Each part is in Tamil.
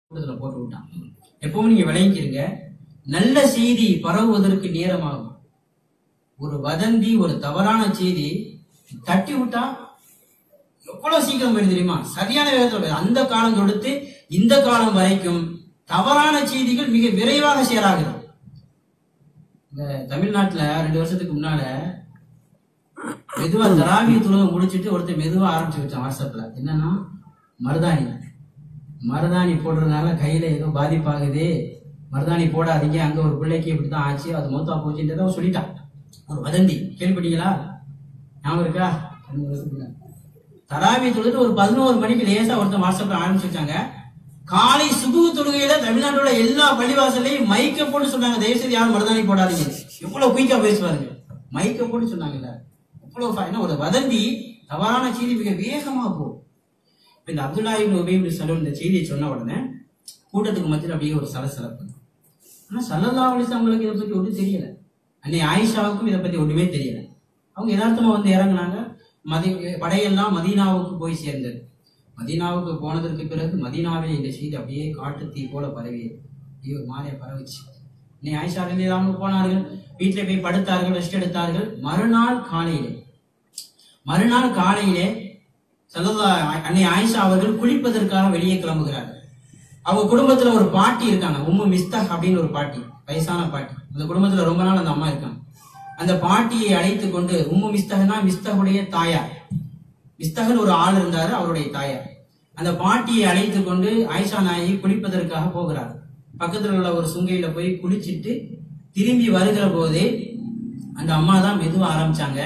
கூட்டத்துல போட்டு விட்டான் எப்பவும் நீங்க விளங்கிக்கிறீங்க நல்ல செய்தி பரவுவதற்கு நேரமாகும் ஒரு வதந்தி ஒரு தவறான செய்தி தட்டி விட்டா எவ்வளவு சீக்கிரம் போயிடும் தெரியுமா சரியான வேகத்தோட அந்த காலம் தொடுத்து இந்த காலம் வரைக்கும் தவறான செய்திகள் மிக விரைவாக சேராகிறது இந்த தமிழ்நாட்டுல ரெண்டு வருஷத்துக்கு முன்னால மெதுவா தராவி தொழுகை முடிச்சிட்டு ஒருத்தர் மெதுவா ஆரம்பிச்சு வச்சான் வாட்ஸ்அப்ல என்னன்னா மருதாணி மருதாணி போடுறதுனால கையில ஏதோ பாதிப்பாகுது மருதாணி போடாதீங்க அங்க ஒரு பிள்ளைக்கு இப்படிதான் ஆச்சு அது மூத்தா போச்சுன்றத அவன் சொல்லிட்டான் ஒரு வதந்தி கேள்விப்பட்டீங்களா ஞாபகம் இருக்கா ரெண்டு வருஷத்துக்கு முன்னாடி. தராவி தொழுது ஒரு பதினோரு மணிக்கு லேசா ஒருத்தன் வாட்ஸ்அப்ல ஆரம்பிச்சு வச்சாங்க காலை சுபு தொழுகையில தமிழ்நாட்டோட எல்லா பள்ளிவாசலையும் மைக்க போட்டு சொன்னாங்க தயவு செய்து யாரும் மருதாணி போடாதீங்க எவ்வளவு குயிக்கா பேசுவாருங்க மைக்க போட்டு சொன்னாங்கல்ல எவ்வளவு fa- என்ன ஒரு வதந்தி தவறான செய்தி மிக வேகமா போகும் இப்ப இந்த அப்துல்லா இப்னு உபை இப்னு சலூல் இந்த செய்தியை சொன்ன உடனே கூட்டத்துக்கு மத்தியில் அப்படியே ஒரு சலசலப்பு ஆனா சல்லல்லா அலிஸ்லாம் அவங்களுக்கு இதை பத்தி ஒன்றும் தெரியல அன்னை ஆயிஷாவுக்கும் இதை பத்தி ஒண்ணுமே தெரியல அவங்க யதார்த்தமா வந்து இறங்குனாங்க மதி படையெல்லாம் மதீனாவுக்கு போய் சேர்ந்தது மதீனாவுக்கு போனதற்கு பிறகு மதீனாவில் இந்த செய்தி அப்படியே காட்டு தீ போல பரவியது ஐயோ மாறிய பரவிச்சு அன்னை ஆயிஷா அவங்க போனார்கள் வீட்டிலே போய் படுத்தார்கள் ரெஸ்ட் எடுத்தார்கள் மறுநாள் காலையிலே மறுநாள் காலையிலே சல்லல்லா அன்னை ஆயிஷா அவர்கள் குளிப்பதற்காக வெளியே கிளம்புகிறார்கள் அவங்க குடும்பத்துல ஒரு பாட்டி இருக்காங்க உம்மு மிஸ்தக் அப்படின்னு ஒரு பாட்டி வயசான பாட்டி அந்த குடும்பத்துல ரொம்ப நாள் அந்த அம்மா இருக்காங்க அந்த பாட்டியை அழைத்து கொண்டு உம்மு மிஸ்தகனா மிஸ்தகுடைய தாயார் மிஸ்தகன் ஒரு ஆள் இருந்தாரு அவருடைய தாயார் அந்த பாட்டியை அழைத்து கொண்டு ஆயிஷா நாயகி குளிப்பதற்காக போகிறார் பக்கத்துல உள்ள ஒரு சுங்கையில போய் குளிச்சிட்டு திரும்பி வருகிற போதே அந்த அம்மா தான் மெதுவா ஆரம்பிச்சாங்க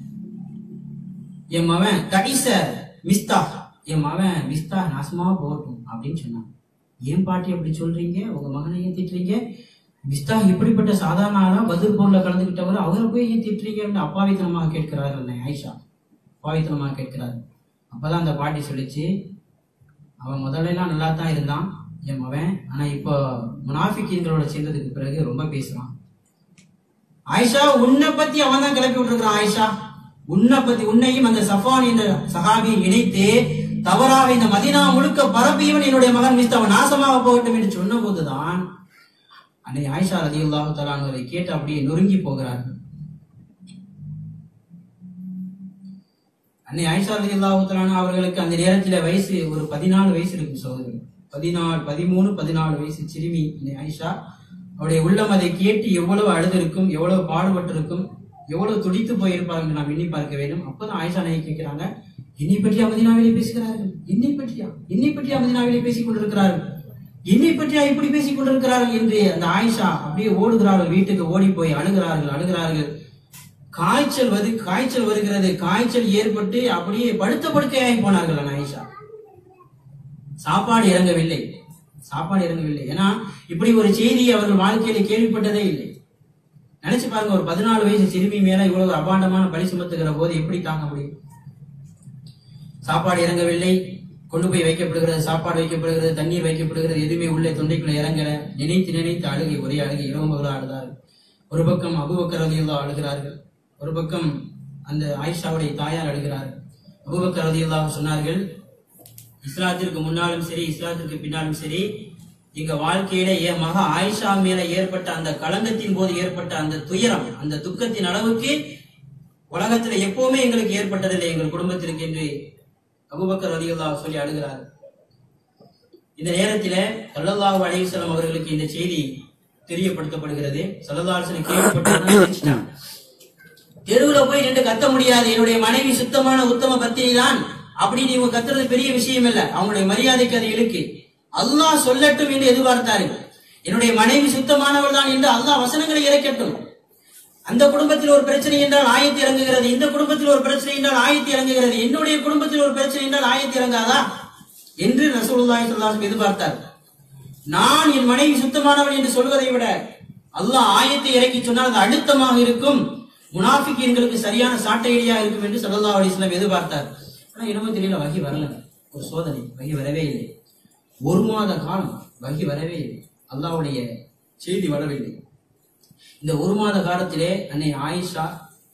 என் மவன் கடிச மிஸ்தா என் மவன் மிஸ்தா நாசமா போகட்டும் அப்படின்னு சொன்னான் ஏன் பாட்டி அப்படி சொல்றீங்க உங்க மகனை ஏன் திட்டுறீங்க மிஸ்தா இப்படிப்பட்ட சாதாரண ஆளா பதில் போர்ல கலந்துகிட்டவர் அவரை போய் ஏன் திட்டுறீங்கன்னு அப்பாவித்தனமாக கேட்கிறார்கள் அன்னை ஆயிஷா அப்பாவித்தனமாக கேட்கிறார் அப்பதான் அந்த பாட்டி சொல்லிச்சு அவன் முதல்ல எல்லாம் நல்லா தான் இருந்தான் என் மவன் ஆனா இப்போ முனாஃபிக்கீன்களோட சேர்ந்ததுக்கு பிறகு ரொம்ப பேசுறான் ஆயிஷா உன்னை பத்தி அவன் தான் கிளப்பி விட்டுருக்கான் ஆயிஷா உன்னை பத்தி உன்னையும் அந்த சஃபான் என்ற சஹாபியை இணைத்து தவறாக இந்த மதினா முழுக்க பரப்பியவன் என்னுடைய மகன் மிஸ்து அவன் நாசமாக போகட்டும் என்று சொன்ன போதுதான் அன்னை ஆயிஷா ரதி அல்லாஹு தலாங்களை கேட்டு அப்படியே நொறுங்கி போகிறார்கள் அன்னை ஆயிஷா ரதி அல்லாஹு தலானா அவர்களுக்கு அந்த நேரத்தில் வயசு ஒரு பதினாலு வயசு இருக்கும் சகோதரி பதினாலு பதிமூணு பதினாலு வயசு சிறுமி அன்னை ஆயிஷா அவருடைய உள்ளம் அதை கேட்டு எவ்வளவு அழுதிருக்கும் எவ்வளவு பாடுபட்டிருக்கும் எவ்வளவு துடித்து போயிருப்பார்கள் என்று நாம் எண்ணி பார்க்க வேண்டும் அப்பதான் ஆயிஷா நாயகி கேட்கிறாங்க என்னை பற்றியா மதினாவிலே பேசுகிறார்கள் என்னை பற்றியா என்னை பற்றியா மதினாவிலே பேசிக் கொண்டிருக்கிறார்கள் என்னை பற்றியா இப்படி பேசிக் கொண்டிருக்கிறார்கள் என்று அந்த ஆயிஷா அப்படியே ஓடுகிறார்கள் வீட்டுக்கு ஓடி போய் அழுகிறார்கள் அழுகிறார்கள் காய்ச்சல் வது காய்ச்சல் வருகிறது காய்ச்சல் ஏற்பட்டு அப்படியே படுத்த படுக்கையாகி போனார்கள் அந்த ஆயிஷா சாப்பாடு இறங்கவில்லை சாப்பாடு இறங்கவில்லை ஏன்னா இப்படி ஒரு செய்தியை அவர்கள் வாழ்க்கையில கேள்விப்பட்டதே இல்லை நினைச்சு பாருங்க ஒரு பதினாலு வயசு சிறுமி மேல இவ்வளவு அபாண்டமான பழி சுமத்துகிற போது எப்படி தாங்க முடியும் சாப்பாடு இறங்கவில்லை கொண்டு போய் வைக்கப்படுகிறது சாப்பாடு வைக்கப்படுகிறது தண்ணீர் வைக்கப்படுகிறது எதுவுமே உள்ளே தொண்டைக்குள்ள இறங்கல நினைத்து நினைத்து அழுகை ஒரே அழுகை இரவு மகளா அழுதார்கள் ஒரு பக்கம் அபுபக்கர் ரதியுல்லா அழுகிறார்கள் ஒரு பக்கம் அந்த ஆயிஷாவுடைய தாயார் அழுகிறார்கள் அபுபக்கர் ரதியுல்லா சொன்னார்கள் இஸ்லாத்திற்கு முன்னாலும் சரி இஸ்லாத்திற்கு பின்னாலும் சரி எங்க வாழ்க்கையில என் மக ஆயிஷா மேல ஏற்பட்ட அந்த களங்கத்தின் போது ஏற்பட்ட அந்த துயரம் அந்த துக்கத்தின் அளவுக்கு உலகத்துல எப்பவுமே எங்களுக்கு ஏற்பட்டதில்லை எங்கள் குடும்பத்திற்கு என்று அபுபக்கர் ரலியல்லா சொல்லி அழுகிறார் இந்த நேரத்தில சல்லல்லாஹு அலைஹி வஸல்லம் அவர்களுக்கு இந்த செய்தி தெரியப்படுத்தப்படுகிறது சல்லல்லாஹு அலைஹி வஸல்லம் கேள்விப்பட்டவுடனே சிரிச்சிட்டாங்க. தெருவுல போய் நின்று கத்த முடியாது என்னுடைய மனைவி சுத்தமான உத்தம பத்தினி தான் அப்படின்னு இவங்க கத்துறது பெரிய விஷயம் இல்ல அவங்களுடைய மரியாதைக்கு அது இழுக்கு அல்லாஹ் சொல்லட்டும் என்று எதிர்பார்த்தார்கள் என்னுடைய மனைவி சுத்தமானவள் தான் என்று அல்லாஹ் வசனங்களை இறக்கட்டும் அந்த குடும்பத்தில் ஒரு பிரச்சனை என்றால் ஆயத்து இறங்குகிறது இந்த குடும்பத்தில் ஒரு பிரச்சனை என்றால் ஆயத்து இறங்குகிறது என்னுடைய குடும்பத்தில் ஒரு பிரச்சனை என்றால் ஆயத்து இறங்காதா என்று ரசூலுல்லாஹி ஸல்லல்லாஹு அலைஹி வஸல்லம் எதிர்பார்த்தார் நான் என் மனைவி சுத்தமானவள் என்று சொல்வதை விட அல்லாஹ் ஆயத்தை இறக்கி சொன்னால் அது அழுத்தமாக இருக்கும் முனாஃபிக்கீன்களுக்கு சரியான சாட்டையடியா இருக்கும் என்று ஸல்லல்லாஹு அலைஹி வஸல்லம் எதிர்பார்த்தார் ஆனா என்னமோ தெரியல வகி வரல ஒரு சோதனை வகி வரவே இல்லை ஒரு மாத காலம் வகி வரவே இல்லை அல்லாஹ்வுடைய செய்தி வரவில்லை இந்த ஒரு மாத காலத்திலே அன்னை ஆயிஷா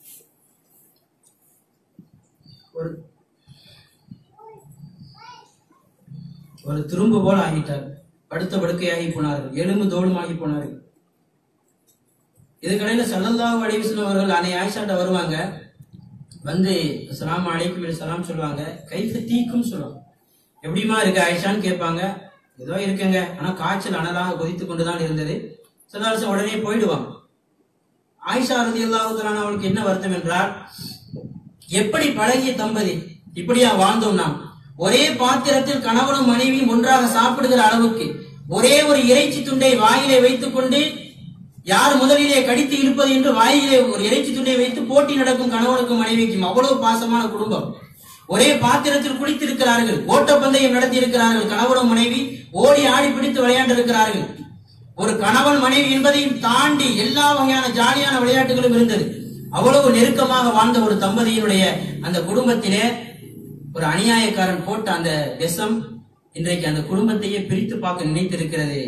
ஒரு ஒரு துரும்பு போல ஆகிட்டார் படுத்த படுக்கையாகி போனார்கள் எலும்பு தோலுமாகி போனார்கள் இதுக்கடையில சல்லல்லாஹு அலைஹி வஸல்லம் அவர்கள் அன்னை ஆயிஷாட்ட வருவாங்க வந்து அஸ்ஸலாமு அலைக்கும் சலாம் சொல்லுவாங்க கைஃப தீக்கும் சொல்லுவாங்க எப்படிமா இருக்கு ஆயிஷான்னு கேட்பாங்க ஏதோ இருக்குங்க ஆனா காய்ச்சல் அனலாக கொதித்து கொண்டுதான் இருந்தது சதாலசம் உடனே போயிடுவாங்க ஆயிஷா ரதி அல்லாஹுத்தலான அவளுக்கு என்ன வருத்தம் என்றால் எப்படி பழகிய தம்பதி இப்படியா வாழ்ந்தோம் நாம் ஒரே பாத்திரத்தில் கணவனும் மனைவியும் ஒன்றாக சாப்பிடுகிற அளவுக்கு ஒரே ஒரு இறைச்சி துண்டை வாயிலே வைத்துக் கொண்டு யார் முதலிலே கடித்து இழுப்பது என்று வாயிலே ஒரு இறைச்சி துண்டை வைத்து போட்டி நடக்கும் கணவனுக்கும் மனைவிக்கும் அவ்வளவு பாசமான குடும்பம் ஒரே பாத்திரத்தில் குளித்திருக்கிறார்கள் ஓட்டப்பந்தயம் நடத்தி இருக்கிறார்கள் கணவனும் மனைவி ஓடி ஆடி பிடித்து விளையாண்டு இருக்கிறார்கள் ஒரு கணவன் மனைவி என்பதையும் தாண்டி எல்லா வகையான ஜாலியான விளையாட்டுகளும் இருந்தது அவ்வளவு நெருக்கமாக வாழ்ந்த ஒரு தம்பதியினுடைய அந்த குடும்பத்திலே ஒரு அநியாயக்காரன் போட்ட அந்த விஷம் இன்றைக்கு அந்த குடும்பத்தையே பிரித்து பார்க்க நினைத்திருக்கிறது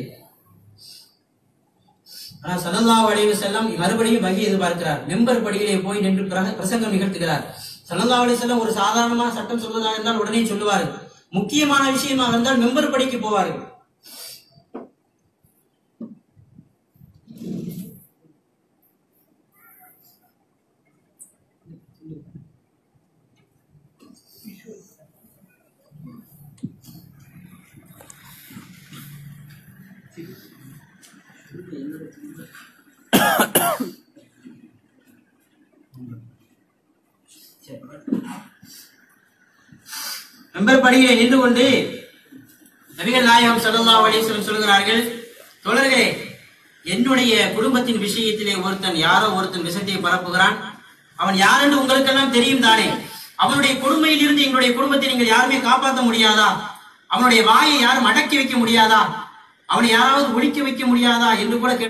ஆனா சல்லல்லாஹு அலைஹி வஸல்லம் மறுபடியும் வகி எதிர்பார்க்கிறார் மெம்பர் படியிலே போய் நின்று பிர- பிரசங்கம் நிகழ்த்துகிறார் சல்லல்லாஹு அலைஹி வஸல்லம் ஒரு சாதாரணமான சட்டம் சொல்வதாக இருந்தால் உடனே சொல்லுவார்கள் முக்கியமான விஷயமா இருந்தால் மெம்பர் படிக்கு போவார்கள் மெம்பர் படியிலே நின்று கொண்டு நபிகள் நாயகம் ஸல்லல்லாஹு அலைஹி வஸல்லம் சொல்கிறார்கள் தோழர்களே என்னுடைய குடும்பத்தின் விஷயத்திலே ஒருத்தன் யாரோ ஒருத்தன் விஷத்தை பரப்புகிறான் அவன் யார் என்று உங்களுக்கெல்லாம் தெரியும் தானே அவனுடைய கொடுமையில் இருந்து எங்களுடைய குடும்பத்தை நீங்கள் யாருமே காப்பாற்ற முடியாதா அவனுடைய வாயை யாரும் அடக்கி வைக்க முடியாதா அவனை யாராவது ஒழிக்க வைக்க முடியாதா என்று கூட கேட்டு